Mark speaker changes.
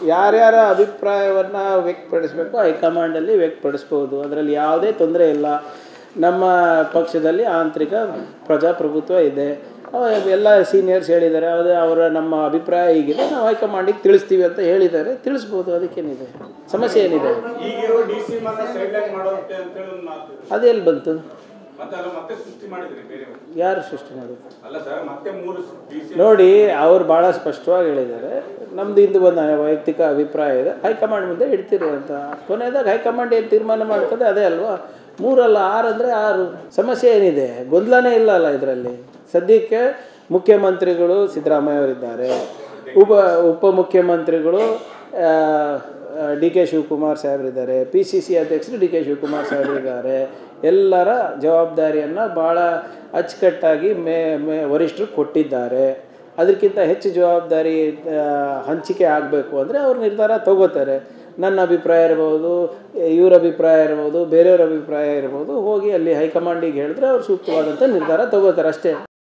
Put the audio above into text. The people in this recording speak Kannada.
Speaker 1: ಯಾರ್ಯಾರ ಅಭಿಪ್ರಾಯವನ್ನು ವ್ಯಕ್ತಪಡಿಸಬೇಕು ಹೈಕಮಾಂಡಲ್ಲಿ ವ್ಯಕ್ತಪಡಿಸ್ಬೋದು ಅದರಲ್ಲಿ ಯಾವುದೇ ತೊಂದರೆ ಇಲ್ಲ ನಮ್ಮ ಪಕ್ಷದಲ್ಲಿ ಆಂತರಿಕ ಪ್ರಜಾಪ್ರಭುತ್ವ ಇದೆ ಅವ- ಎಲ್ಲ ಸೀನಿಯರ್ಸ್ ಹೇಳಿದ್ದಾರೆ ಅದೇ ಅವರ ನಮ್ಮ ಅಭಿಪ್ರಾಯ ಹೀಗಿದೆ ನಾವು ಹೈಕಮಾಂಡಿಗೆ ತಿಳಿಸ್ತೀವಿ ಅಂತ ಹೇಳಿದ್ದಾರೆ ತಿಳಿಸ್ಬೋದು ಅದಕ್ಕೇನಿದೆ ಸಮಸ್ಯೆ ಏನಿದೆ
Speaker 2: ಈಗಿರೋ ಡಿ ಸಿ ಮಾತ್ರ ಸೈಡ್ಲೈನ್ ಮಾಡೋಕೆ ಅಂತ ಹೇಳಿ ಒಂದು ಮಾತು
Speaker 1: ಅದೆಲ್ಲಿ ಬಂತು
Speaker 2: ಮತ್ತೆ ಅಲ್ಲ ಮತ್ತೆ ಸೃಷ್ಟಿ ಮಾಡಿದ್ರಿ ಬೇರೆ
Speaker 1: ಯಾರು ಸೃಷ್ಟಿ ಮಾಡೋದು
Speaker 2: ಅಲ್ಲ ಸರ್ ಮತ್ತೆ ಮೂರು ಡಿ ಸಿ
Speaker 1: ನೋಡಿ ಅವ್ರು ಭಾಳ ಸ್ಪಷ್ಟವಾಗಿ ಹೇಳಿದ್ದಾರೆ ನಮ್ದು ಇಂದು ಒಂದು ವೈಯಕ್ತಿಕ ಅಭಿಪ್ರಾಯ ಇದೆ ಹೈಕಮಾಂಡ್ ಮುಂದೆ ಇಡ್ತೀರಿ ಅಂತ ಕೊನೆಯದಾಗ ಹೈಕಮಾಂಡ್ ಏನು ತೀರ್ಮಾನ ಮಾಡ್ತದೆ ಅದೇ ಅಲ್ವಾ ಮೂರಲ್ಲ ಆರು ಅಂದರೆ ಆರು ಸಮಸ್ಯೆ ಏನಿದೆ ಗೊಂದಲನೇ ಇಲ್ಲ ಅಲ್ಲ ಇದರಲ್ಲಿ ಸದ್ಯಕ್ಕೆ ಮುಖ್ಯಮಂತ್ರಿಗಳು ಸಿದ್ದರಾಮಯ್ಯ ಅವರಿದ್ದಾರೆ ಉಪ ಉಪಮುಖ್ಯಮಂತ್ರಿಗಳು ಡಿ ಕೆ ಶಿವಕುಮಾರ್ ಸಾಹೇಬರಿದ್ದಾರೆ ಪಿ ಸಿ ಸಿ ಅಧ್ಯಕ್ಷರು ಡಿ ಕೆ ಶಿವಕುಮಾರ್ ಸಾಹೇಬರಿದ್ದಾರೆ ಎಲ್ಲರ ಜವಾಬ್ದಾರಿಯನ್ನು ಭಾಳ ಅಚ್ಚುಕಟ್ಟಾಗಿ ಮೇ ಮೇ ವರಿಷ್ಠರು ಕೊಟ್ಟಿದ್ದಾರೆ ಅದಕ್ಕಿಂತ ಹೆಚ್ಚು ಜವಾಬ್ದಾರಿ ಆ, ಹಂಚಿಕೆ ಆಗಬೇಕು ಅಂದರೆ ಅವ್ರು ನಿರ್ಧಾರ ತಗೋತಾರೆ ನನ್ನ ಅಭಿಪ್ರಾಯ ಇರ್ಬೋದು ಇವ್ರ ಅಭಿಪ್ರಾಯ ಇರ್ಬೋದು ಬೇರೆಯವ್ರ ಅಭಿಪ್ರಾಯ ಇರ್ಬೋದು ಹೋಗಿ ಅಲ್ಲಿ ಹೈಕಮಾಂಡಿಗೆ ಹೇಳಿದ್ರೆ ಅವ್ರು ಸೂಕ್ತವಾದಂಥ ನಿರ್ಧಾರ ತಗೋತಾರೆ ಅಷ್ಟೇ